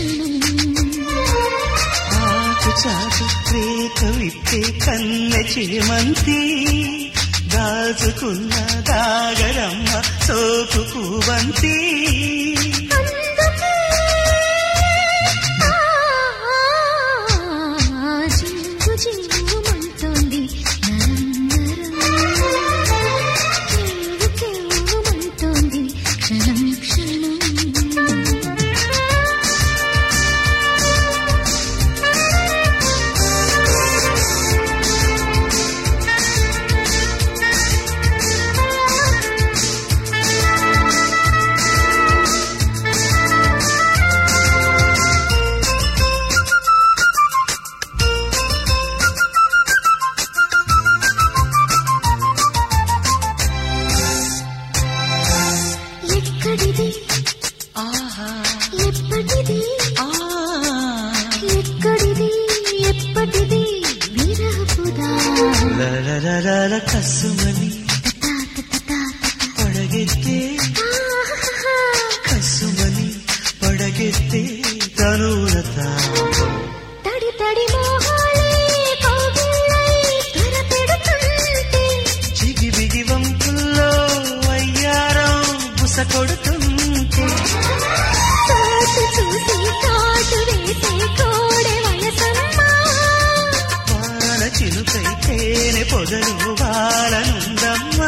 ఆకు చాటు రేఖ విప్పే కన్నె చేమంతి దాచుకున్న దాగరమ్మ సోకు పూవంతి జింగు జింగుమంటోంది నరం నరం కేవు కేవుమంటోంది క్షణం క్షణం ఎక్కడిది ఆహా ఎప్పటిది ఆ ఎక్కడిది ఎప్పటిది విరహపుదా లలలలల కసుమని పడగెత్తే కసుమని పడగెత్తే తనులత తడి తడి మోహాలే కౌగిళ్ళై త్వరపెడుతుంటే చిగి బిగి వంపుల్లో అయ్యారం బుస కొడుతుంటే తోటు చూసి కాటు వేసే కోడె వయసమ్మా వాన చిలుకై తేనె పొదలు వాడనుందమ్మా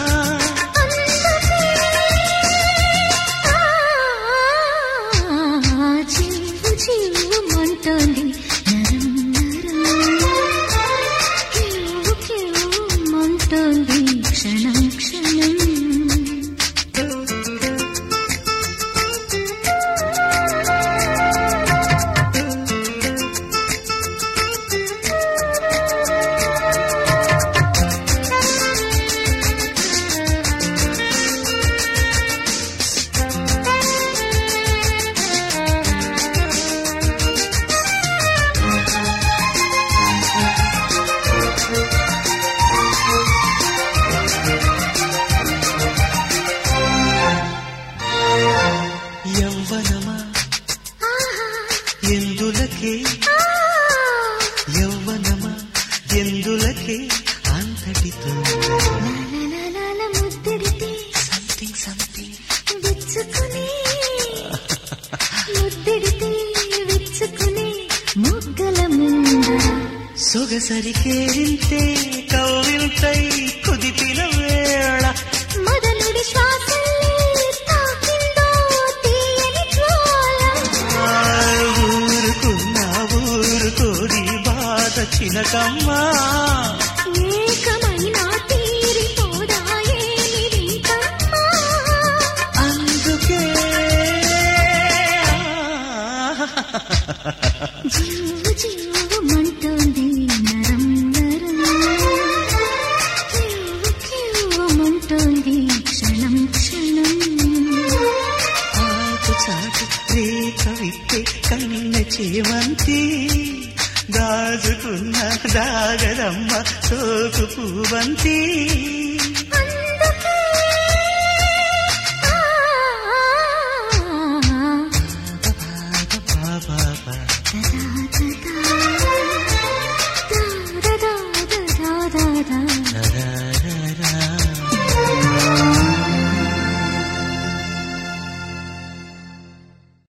చివ్వు చివ్వుమంటోంది నరం నరం కేవు కేవుమంటోంది క్షణం క్షణం యవ్వనమా ఎందులకే యవ్వనమా ఎందులకే అంతటితో లాలాలాల ముద్దిడితే సంథింగ్ సంథింగ్ విచ్చుకుని ముద్దిడితే విచ్చుకుని మొగ్గల ముందర సొగసరికేరింతే కౌవిల్తై కుదిపిన వేళ మొదలుడి శ్వాసల్లే తాకిందో తీయని జ్వాల ఆ ఊరుకున్న ఊరుకోరి బాధ చిలకమ్మా ఏకమైన తీరిపోదాయే నిరింకమ్మా అందుకే జీవు జీవుమంటోంది నరం నరం కేవు కేవుమంటోంది క్షణం క్షణం ఆకు చాటు రేఖ విప్పే కన్న చేమంతి దాచుకున్న దాగరమ్మ సోకు పూవంతి